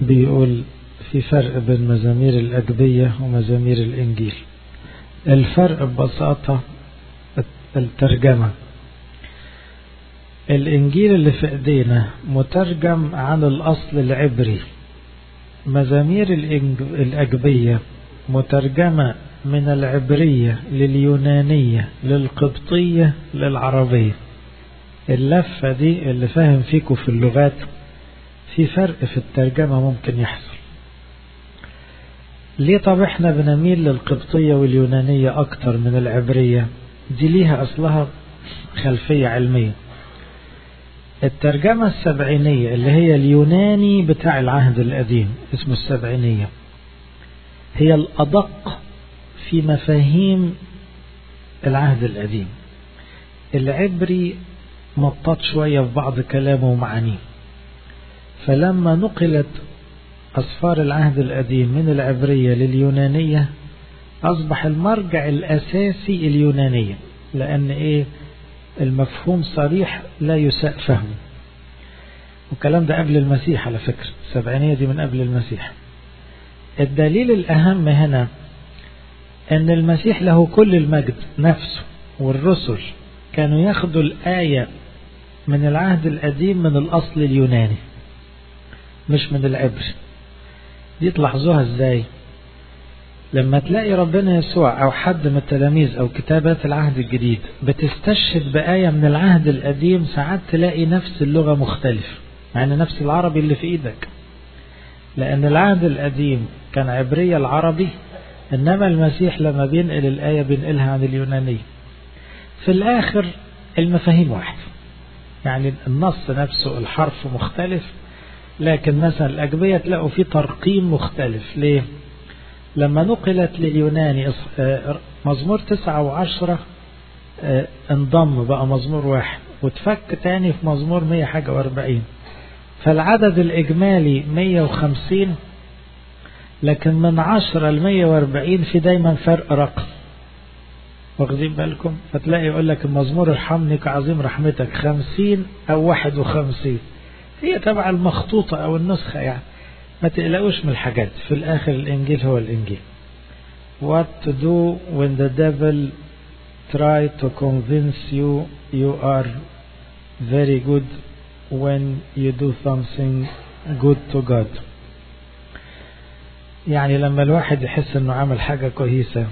بيقول في فرق بين مزامير الأجبية ومزامير الإنجيل الفرق ببساطة الترجمة الإنجيل اللي في إيدينا مترجم عن الأصل العبري مزامير الأجبية مترجمة من العبرية لليونانية للقبطية للعربية اللفة دي اللي فاهم فيكم في اللغات في فرق في الترجمة ممكن يحصل ليه طب احنا بنميل للقبطية واليونانية اكتر من العبرية دي ليها اصلها خلفية علمية الترجمة السبعينية اللي هي اليوناني بتاع العهد القديم اسمه السبعينية هي الأدق في مفاهيم العهد القديم العبري مطط شوية في بعض كلامه ومعانيه فلما نقلت أسفار العهد القديم من العبرية لليونانية أصبح المرجع الأساسي اليونانية لأن إيه المفهوم صريح لا يساء فهمه والكلام ده قبل المسيح على فكرة السبعينية دي من قبل المسيح الدليل الأهم هنا أن المسيح له كل المجد نفسه والرسل كانوا ياخدوا الآية من العهد القديم من الأصل اليوناني مش من العبري دي تلاحظوها ازاي لما تلاقي ربنا يسوع او حد من التلاميذ او كتابات العهد الجديد بتستشهد بآية من العهد القديم ساعات تلاقي نفس اللغة مختلفة يعني نفس العربي اللي في ايدك لان العهد القديم كان عبرية العربي انما المسيح لما بينقل الآية بينقلها عن اليونانية في الاخر المفاهيم واحدة يعني النص نفسه الحرف مختلف لكن مثلا الأجبية تلاقوا فيه ترقيم مختلف ليه لما نقلت لليوناني مزمور تسعة وعشرة انضم بقى مزمور واحد وتفك تاني في مزمور مية حاجة واربعين فالعدد الإجمالي مية وخمسين لكن من عشرة لمية واربعين في دايما فرق رقم واخدين بالكم فتلاقي يقول لك المزمور ارحمني كعظيم رحمتك خمسين أو واحد وخمسين هي تبع المخطوطة أو النسخة يعني ما تقلقوش من الحاجات في الآخر الإنجيل هو الإنجيل What to do when the devil try to convince you you are very good when you do something good to God يعني لما الواحد يحس انه عمل حاجة كويسة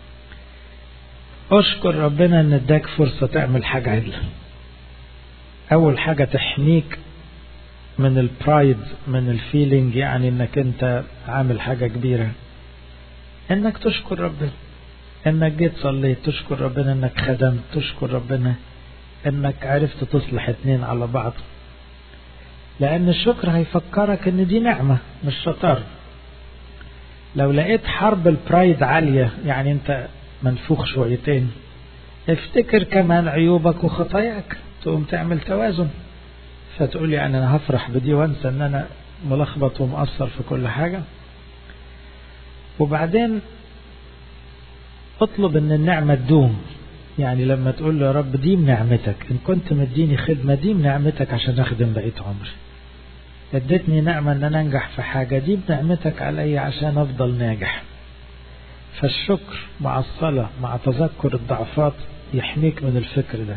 اشكر ربنا ان اداك فرصة تعمل حاجة عدلة اول حاجة تحميك من البرايد من الفيلينج يعني انك انت عامل حاجة كبيرة انك تشكر ربنا انك جيت صليت تشكر ربنا انك خدمت تشكر ربنا انك عرفت تصلح اتنين على بعض لان الشكر هيفكرك ان دي نعمة مش شطارة لو لقيت حرب البرايد عالية يعني انت منفوخ شويتين افتكر كمان عيوبك وخطاياك تقوم تعمل توازن فتقول يعني انا هفرح بدي وانسى ان انا ملخبط ومقصر في كل حاجة وبعدين اطلب ان النعمة تدوم يعني لما تقول له يا رب دي نعمتك ان كنت مديني خدمة دي نعمتك عشان اخدم بقية عمري اديتني نعمة ان انا انجح في حاجة دي بنعمتك علي عشان افضل ناجح فالشكر مع الصلاة مع تذكر الضعفات يحميك من الفكر ده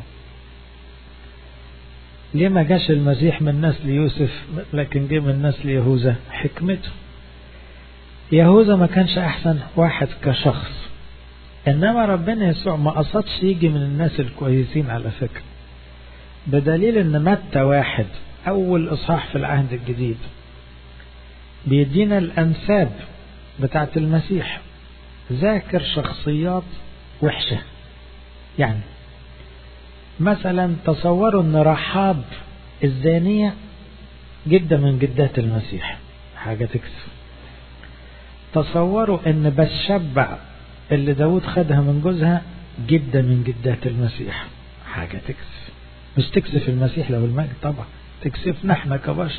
ليه ما جاش المسيح من نسل يوسف لكن جه من نسل يهوذا حكمته يهوذا ما كانش احسن واحد كشخص انما ربنا يسوع ما قصدش يجي من الناس الكويسين على فكرة بدليل ان متى واحد اول اصحاح في العهد الجديد بيدينا الانساب بتاعت المسيح ذاكر شخصيات وحشة يعني مثلا تصوروا ان رحاب الزانية جدة من جدات المسيح حاجة تكسف تصوروا ان بتشبع اللي داود خدها من جوزها جدة من جدات المسيح حاجة تكسف مش تكسف المسيح له المجد طبعا تكسفنا احنا كبشر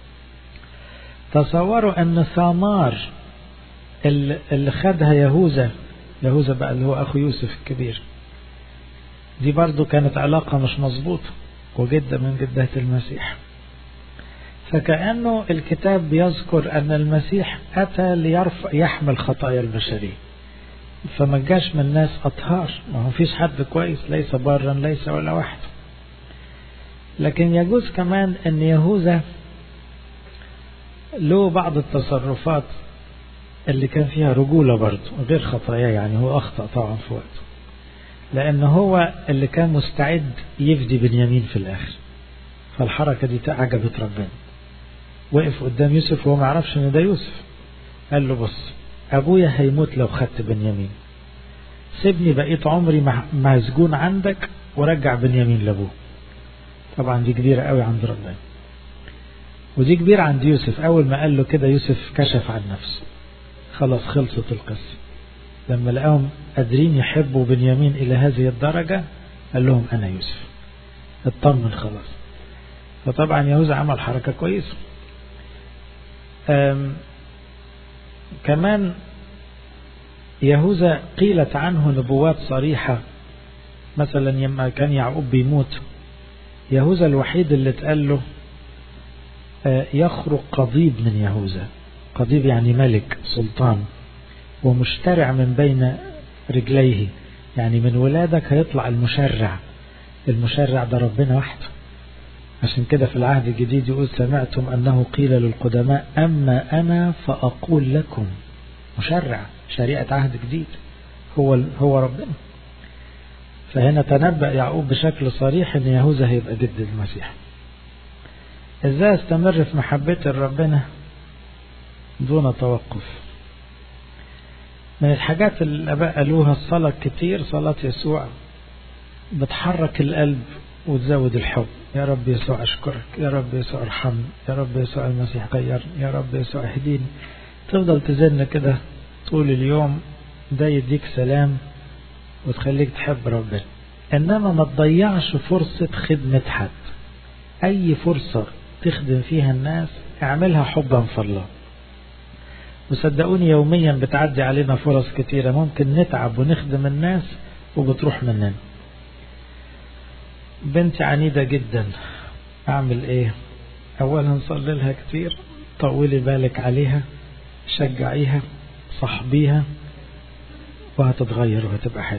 تصوروا ان ثمار اللي خدها يهوذا يهوذا بقى اللي هو اخو يوسف الكبير دي برضو كانت علاقة مش مظبوطة وجدة من جدات المسيح فكأنه الكتاب بيذكر أن المسيح أتى ليرفع يحمل خطايا البشرية فما جاش من ناس أطهار ما هو فيش حد كويس ليس برا ليس ولا واحد لكن يجوز كمان أن يهوذا له بعض التصرفات اللي كان فيها رجولة برضه غير خطايا يعني هو أخطأ طبعا في وقته لأن هو اللي كان مستعد يفدي بنيامين في الآخر فالحركة دي عجبت ربنا وقف قدام يوسف وهو ما يعرفش ان ده يوسف قال له بص ابويا هيموت لو خدت بنيامين سيبني بقيت عمري مسجون عندك ورجع بنيامين لابوه طبعا دي كبيرة قوي عند ربنا ودي كبيرة عند يوسف أول ما قال له كده يوسف كشف عن نفسه خلاص خلصت القصة لما لقاهم قادرين يحبوا بنيامين إلى هذه الدرجة قال لهم أنا يوسف اطمن خلاص فطبعا يهوذا عمل حركة كويسة كمان يهوذا قيلت عنه نبوات صريحة مثلا لما كان يعقوب بيموت يهوذا الوحيد اللي اتقال له يخرج قضيب من يهوذا قضيب يعني ملك سلطان ومشترع من بين رجليه يعني من ولادك هيطلع المشرع المشرع ده ربنا وحده عشان كده في العهد الجديد يقول سمعتم أنه قيل للقدماء أما أنا فأقول لكم مشرع شريعة عهد جديد هو هو ربنا فهنا تنبأ يعقوب بشكل صريح أن يهوذا هيبقى جد المسيح ازاي استمر في محبتي لربنا دون توقف من الحاجات اللي الاباء قالوها الصلاة كتير صلاة يسوع بتحرك القلب وتزود الحب يا رب يسوع أشكرك يا رب يسوع ارحمني يا رب يسوع المسيح غيرني يا رب يسوع اهديني تفضل تزن كده طول اليوم ده يديك سلام وتخليك تحب ربنا إنما ما تضيعش فرصة خدمة حد أي فرصة تخدم فيها الناس اعملها حبا في الله وصدقوني يوميا بتعدي علينا فرص كتيرة ممكن نتعب ونخدم الناس وبتروح مننا بنتي عنيدة جدا أعمل إيه أولا صلي لها كتير طولي بالك عليها شجعيها صحبيها وهتتغير وهتبقى حلو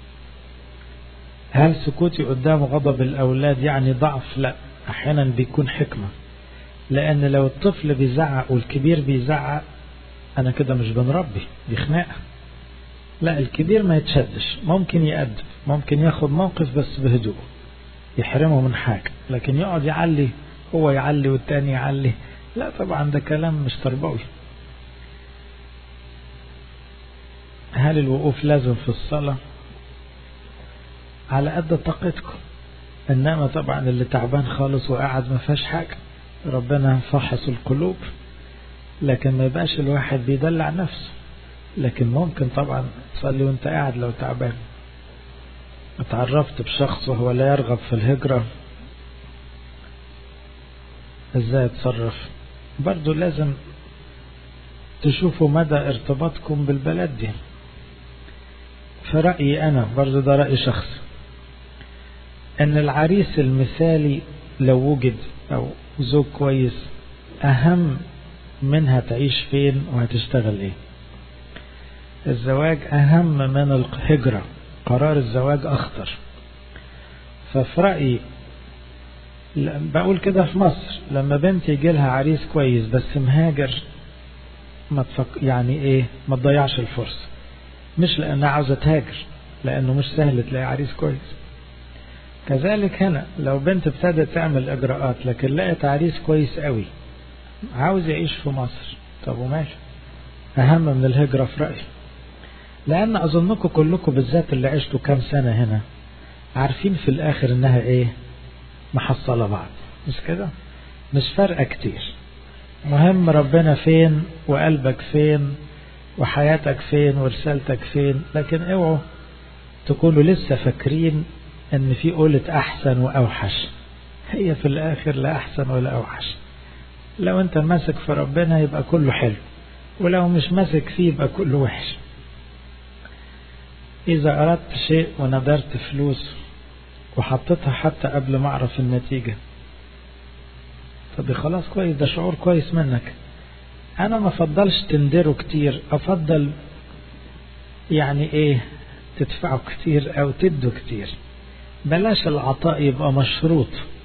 هل سكوتي قدام غضب الأولاد يعني ضعف لا أحيانا بيكون حكمة لأن لو الطفل بيزعق والكبير بيزعق أنا كده مش بنربي دي خناقة لا الكبير ما يتشدش ممكن يأدب ممكن ياخد موقف بس بهدوء يحرمه من حاجة لكن يقعد يعلي هو يعلي والتاني يعلي لا طبعا ده كلام مش تربوي هل الوقوف لازم في الصلاة على قد طاقتكم إنما طبعا اللي تعبان خالص وقاعد ما فيهاش حاجة ربنا فحص القلوب لكن ما يبقاش الواحد بيدلع نفسه لكن ممكن طبعا تصلي وانت قاعد لو تعبان اتعرفت بشخص وهو لا يرغب في الهجرة ازاي اتصرف برضو لازم تشوفوا مدى ارتباطكم بالبلد دي في رأيي أنا برضو ده رأي شخصي أن العريس المثالي لو وجد أو زوج كويس أهم منها تعيش فين وهتشتغل ايه الزواج أهم من الهجرة قرار الزواج أخطر ففي رأيي بقول كده في مصر لما بنت يجي لها عريس كويس بس مهاجر ما تفك يعني ايه ما تضيعش الفرصة مش لأنها عاوزة تهاجر لأنه مش سهل تلاقي عريس كويس كذلك هنا لو بنت ابتدت تعمل إجراءات لكن لقت عريس كويس قوي عاوز يعيش في مصر طب وماشي أهم من الهجرة في رأيي لأن أظنكم كلكم بالذات اللي عشتوا كام سنة هنا عارفين في الآخر إنها إيه محصلة بعض مش كده مش فارقة كتير مهم ربنا فين وقلبك فين وحياتك فين ورسالتك فين لكن اوعوا تكونوا لسه فاكرين ان في قولة احسن واوحش هي في الاخر لا احسن ولا اوحش لو انت ماسك في ربنا يبقى كله حلو ولو مش ماسك فيه يبقى كله وحش اذا اردت شيء ونذرت فلوس وحطيتها حتى قبل ما اعرف النتيجة طب خلاص كويس ده شعور كويس منك انا ما افضلش تندره كتير افضل يعني ايه تدفعه كتير او تده كتير بلاش العطاء يبقى مشروط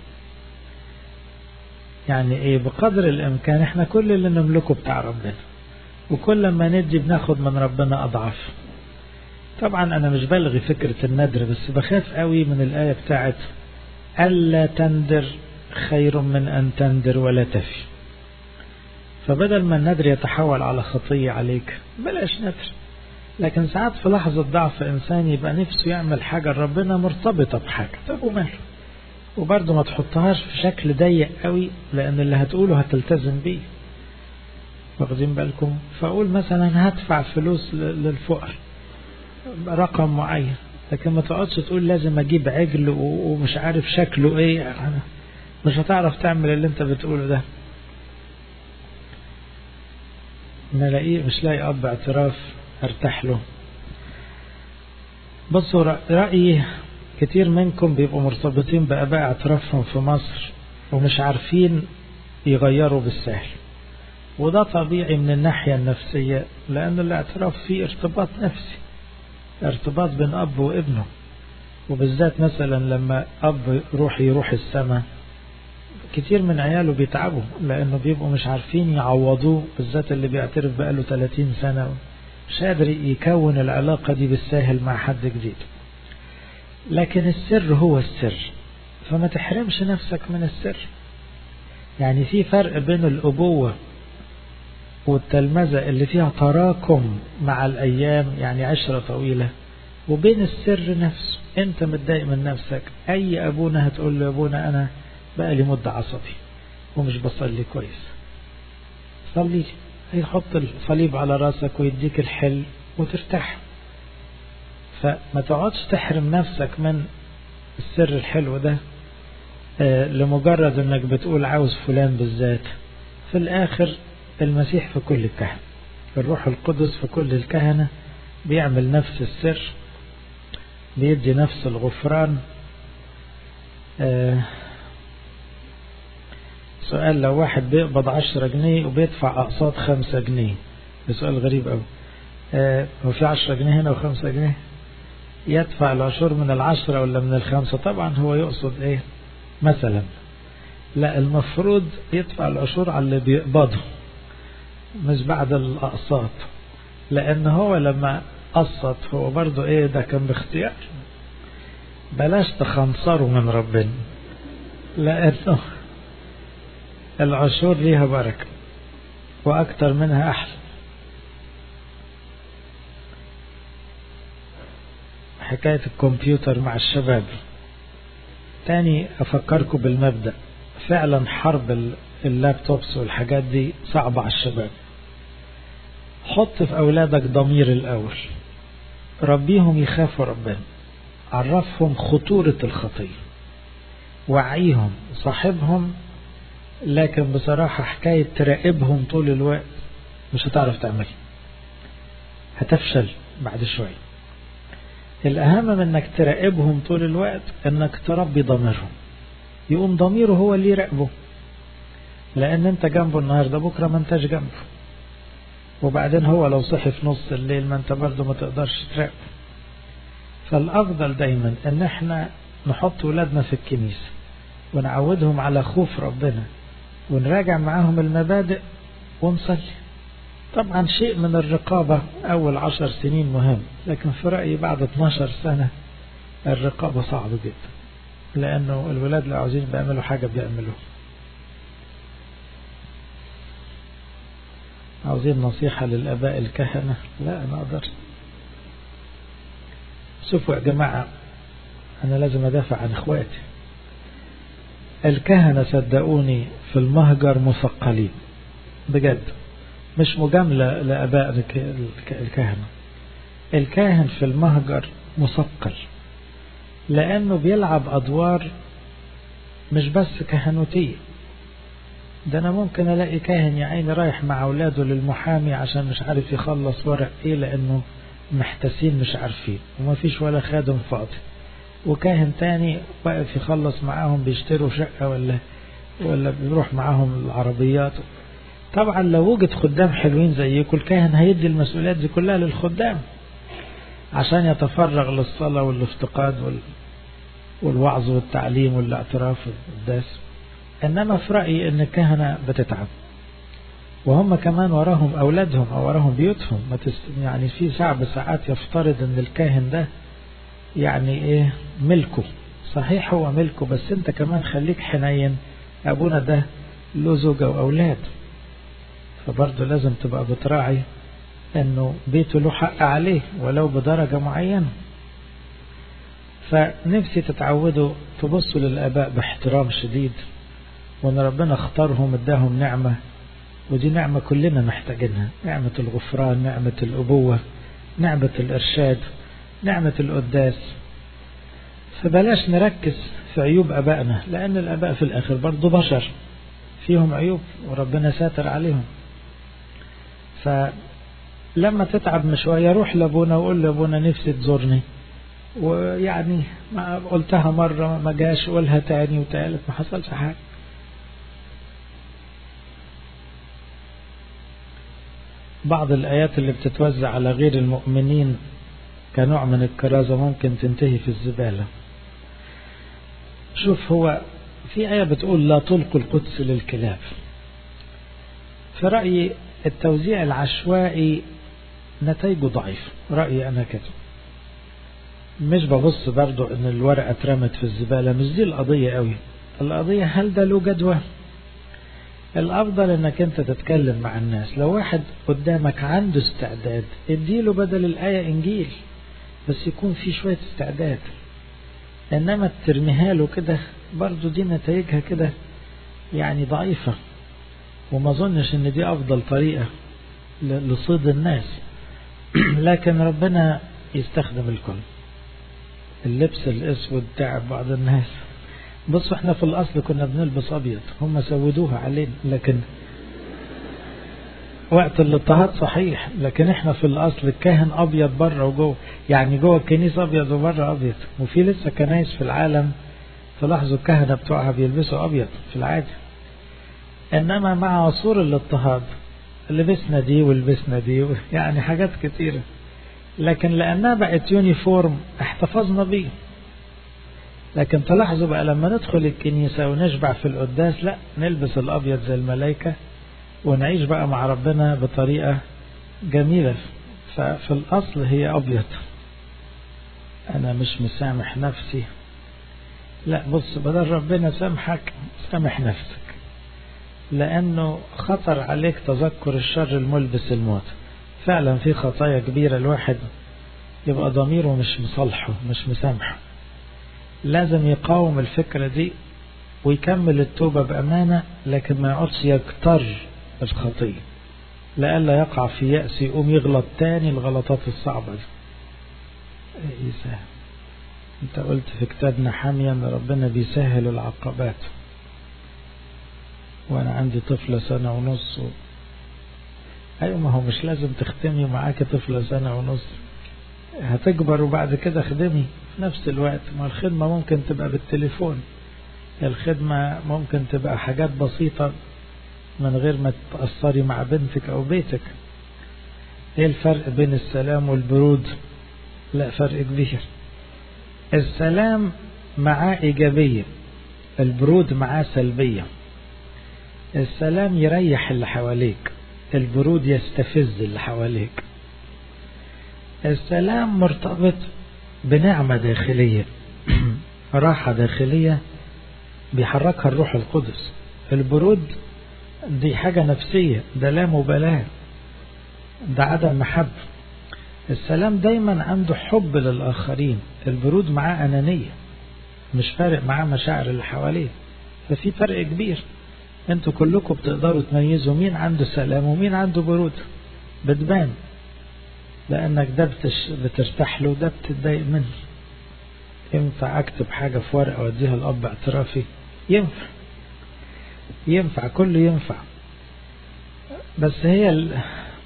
يعني ايه بقدر الامكان احنا كل اللي نملكه بتاع ربنا وكل ما ندي بناخد من ربنا اضعاف طبعا انا مش بلغي فكرة الندر بس بخاف قوي من الاية بتاعت الا تندر خير من ان تندر ولا تفي فبدل ما الندر يتحول على خطية عليك بلاش ندر لكن ساعات في لحظة ضعف إنسان يبقى نفسه يعمل حاجة ربنا مرتبطة بحاجة طب وماله وبرضه ما تحطهاش في شكل ضيق قوي لأن اللي هتقوله هتلتزم بيه واخدين بالكم فأقول مثلا هدفع فلوس للفقر رقم معين لكن ما تقعدش تقول لازم أجيب عجل ومش عارف شكله إيه يعني مش هتعرف تعمل اللي أنت بتقوله ده ما لاقيه مش لاقي أب اعتراف ارتاح له بصوا رأيي كتير منكم بيبقوا مرتبطين بآباء اعترافهم في مصر ومش عارفين يغيروا بالسهل وده طبيعي من الناحية النفسية لأن الاعتراف فيه ارتباط نفسي ارتباط بين أب وابنه وبالذات مثلا لما أب يروح يروح السماء كتير من عياله بيتعبوا لأنه بيبقوا مش عارفين يعوضوه بالذات اللي بيعترف بقاله 30 سنة مش قادر يكون العلاقة دي بالساهل مع حد جديد لكن السر هو السر فما تحرمش نفسك من السر يعني في فرق بين الأبوة والتلمذة اللي فيها تراكم مع الأيام يعني عشرة طويلة وبين السر نفسه انت متضايق من نفسك اي ابونا هتقول له يا ابونا انا بقى لي مدة عصبي ومش بصلي كويس صلي هيحط الصليب على راسك ويديك الحل وترتاح فما تقعدش تحرم نفسك من السر الحلو ده لمجرد انك بتقول عاوز فلان بالذات في الاخر المسيح في كل الكهنة الروح القدس في كل الكهنة بيعمل نفس السر بيدي نفس الغفران سؤال لو واحد بيقبض عشرة جنيه وبيدفع أقساط خمسة جنيه ده سؤال غريب أوي هو في عشرة جنيه هنا وخمسة جنيه يدفع العشور من العشرة ولا من الخمسة طبعا هو يقصد ايه مثلا لا المفروض يدفع العشور على اللي بيقبضه مش بعد الأقساط لأن هو لما قسط هو برضه ايه ده كان باختيار بلاش تخنصروا من ربنا لأنه العشور ليها بركة وأكتر منها أحلى حكاية الكمبيوتر مع الشباب تاني أفكركم بالمبدأ فعلا حرب اللابتوبس والحاجات دي صعبة على الشباب حط في أولادك ضمير الأول ربيهم يخافوا ربنا عرفهم خطورة الخطية وعيهم صاحبهم لكن بصراحة حكاية تراقبهم طول الوقت مش هتعرف تعمل هتفشل بعد شوية الأهم من انك تراقبهم طول الوقت انك تربي ضميرهم يقوم ضميره هو اللي يراقبه لان انت جنبه النهاردة بكرة ما انتش جنبه وبعدين هو لو صحي في نص الليل ما انت برضه ما تقدرش تراقبه فالافضل دايما ان احنا نحط ولادنا في الكنيسة ونعودهم على خوف ربنا ونراجع معاهم المبادئ ونصلي طبعا شيء من الرقابة أول عشر سنين مهم لكن في رأيي بعد 12 سنة الرقابة صعبة جدا لأنه الولاد لو عاوزين بيعملوا حاجة بيعملوها عاوزين نصيحة للآباء الكهنة لا أنا أقدر شوفوا يا جماعة أنا لازم أدافع عن إخواتي الكهنة صدقوني في المهجر مثقلين بجد مش مجاملة لأباء الكهنة الكاهن في المهجر مثقل لأنه بيلعب أدوار مش بس كهنوتية ده أنا ممكن ألاقي كاهن يا عيني رايح مع أولاده للمحامي عشان مش عارف يخلص ورق إيه لأنه محتاسين مش عارفين وما فيش ولا خادم فاضي وكاهن تاني واقف يخلص معاهم بيشتروا شقة ولا ولا بيروح معاهم العربيات طبعا لو وجد خدام حلوين زيكم الكاهن هيدي المسؤوليات دي كلها للخدام عشان يتفرغ للصلاة والافتقاد وال... والوعظ والتعليم والاعتراف والقداس إنما في رأيي إن الكهنة بتتعب وهم كمان وراهم أولادهم أو وراهم بيوتهم ما تست... يعني في شعب ساعات يفترض إن الكاهن ده يعني إيه ملكه صحيح هو ملكه بس أنت كمان خليك حنين أبونا ده له زوجة وأولاد فبرضه لازم تبقى بتراعي انه بيته له حق عليه ولو بدرجة معينة فنفسي تتعودوا تبصوا للآباء باحترام شديد وان ربنا اختارهم اداهم نعمة ودي نعمة كلنا محتاجينها نعمة الغفران نعمة الأبوة نعمة الإرشاد نعمة القداس فبلاش نركز في عيوب أبائنا لأن الآباء في الآخر برضو بشر فيهم عيوب وربنا ساتر عليهم فلما تتعب من شوية روح لابونا وقول لابونا نفسي تزورني ويعني ما قلتها مرة ما جاش قولها تاني وتالت ما حصلش حاجة بعض الآيات اللي بتتوزع على غير المؤمنين كنوع من الكرازة ممكن تنتهي في الزبالة شوف هو في آية بتقول لا تلقوا القدس للكلاب في رأيي التوزيع العشوائي نتائجه ضعيف رأيي أنا كده مش ببص برضو ان الورقة اترمت في الزبالة مش دي القضية قوي القضية هل ده له جدوى الافضل انك انت تتكلم مع الناس لو واحد قدامك عنده استعداد اديله بدل الآية انجيل بس يكون في شوية استعداد انما ترميها له كده برضو دي نتائجها كده يعني ضعيفة وما اظنش ان دي افضل طريقة لصيد الناس لكن ربنا يستخدم الكل اللبس الاسود تعب بعض الناس بصوا احنا في الاصل كنا بنلبس ابيض هم سودوها علينا لكن وقت الاضطهاد صحيح لكن احنا في الاصل الكاهن ابيض بره وجوه يعني جوه الكنيسه ابيض وبره ابيض وفي لسه كنايس في العالم تلاحظوا الكهنه بتوعها بيلبسوا ابيض في العاده انما مع عصور الاضطهاد لبسنا دي ولبسنا دي يعني حاجات كتيره لكن لأنها بقت يونيفورم احتفظنا بيه لكن تلاحظوا بقى لما ندخل الكنيسة ونشبع في القداس لا نلبس الأبيض زي الملائكة ونعيش بقى مع ربنا بطريقة جميلة ففي الأصل هي أبيض أنا مش مسامح نفسي لا بص بدل ربنا سامحك سامح نفسك لأنه خطر عليك تذكر الشر الملبس الموت فعلا في خطايا كبيرة الواحد يبقى ضميره مش مصالحه مش مسامحه لازم يقاوم الفكرة دي ويكمل التوبة بأمانة لكن ما يقعدش يكتر الخطية لألا يقع في يأس يقوم يغلط تاني الغلطات الصعبة دي يسهل انت قلت في كتابنا حامية ان ربنا بيسهل العقبات وانا عندي طفلة سنة ونص و... ايوه ما هو مش لازم تختمي معاك طفلة سنة ونص هتكبر وبعد كده خدمي في نفس الوقت ما الخدمة ممكن تبقى بالتليفون الخدمة ممكن تبقى حاجات بسيطة من غير ما تأثري مع بنتك أو بيتك ايه الفرق بين السلام والبرود لا فرق كبير السلام معاه إيجابية البرود معاه سلبية السلام يريح اللي حواليك البرود يستفز اللي حواليك السلام مرتبط بنعمة داخلية راحة داخلية بيحركها الروح القدس البرود دي حاجة نفسية ده لا مبالاة ده عدم محبة السلام دايما عنده حب للآخرين البرود معاه أنانية مش فارق معاه مشاعر اللي حواليه ففي فرق كبير انتوا كلكم بتقدروا تميزوا مين عنده سلام ومين عنده برود بتبان لانك ده بتش... بترتاح له وده بتتضايق منه ينفع اكتب حاجة في ورقة واديها الاب اعترافي ينفع ينفع كله ينفع بس هي ال...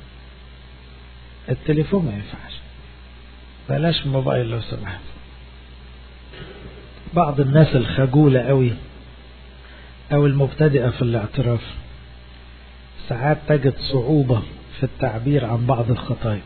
التليفون ما ينفعش بلاش موبايل لو سمحت بعض الناس الخجولة قوي أو المبتدئة في الاعتراف ساعات تجد صعوبة في التعبير عن بعض الخطايا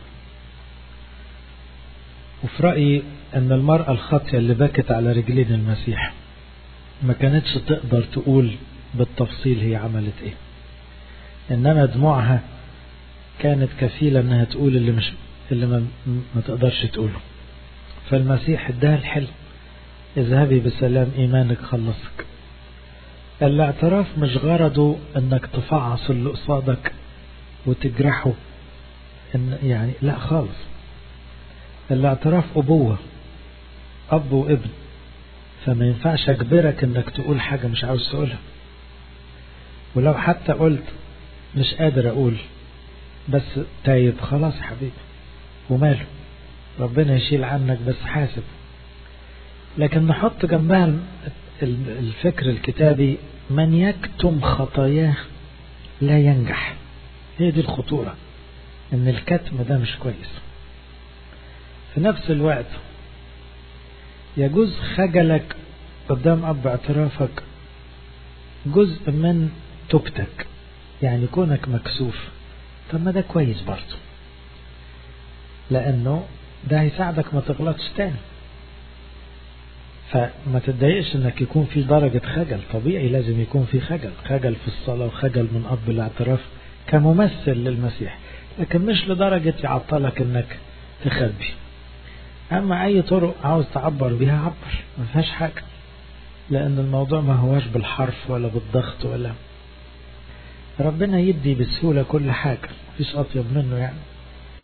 وفي رأيي أن المرأة الخاطية اللي بكت على رجلين المسيح ما كانتش تقدر تقول بالتفصيل هي عملت ايه انما دموعها كانت كفيلة انها تقول اللي مش اللي ما, ما تقدرش تقوله فالمسيح اداها الحلم اذهبي بسلام ايمانك خلصك الاعتراف مش غرضه انك تفعص اللي قصادك وتجرحه إن يعني لا خالص الاعتراف ابوة اب وابن فما ينفعش اجبرك انك تقول حاجة مش عاوز تقولها ولو حتى قلت مش قادر اقول بس تايب خلاص حبيبي وماله ربنا يشيل عنك بس حاسب لكن نحط جنبها الفكر الكتابي من يكتم خطاياه لا ينجح هي دي الخطورة ان الكتم ده مش كويس في نفس الوقت يجوز خجلك قدام اب اعترافك جزء من توبتك يعني كونك مكسوف طب ما ده كويس برضه لانه ده هيساعدك ما تغلطش تاني فما تتضايقش انك يكون في درجة خجل طبيعي لازم يكون في خجل خجل في الصلاة وخجل من اب الاعتراف كممثل للمسيح لكن مش لدرجة يعطلك انك تخبي اما اي طرق عاوز تعبر بيها عبر ما فيهاش حاجة لان الموضوع ما هواش بالحرف ولا بالضغط ولا ربنا يدي بسهولة كل حاجة مفيش اطيب منه يعني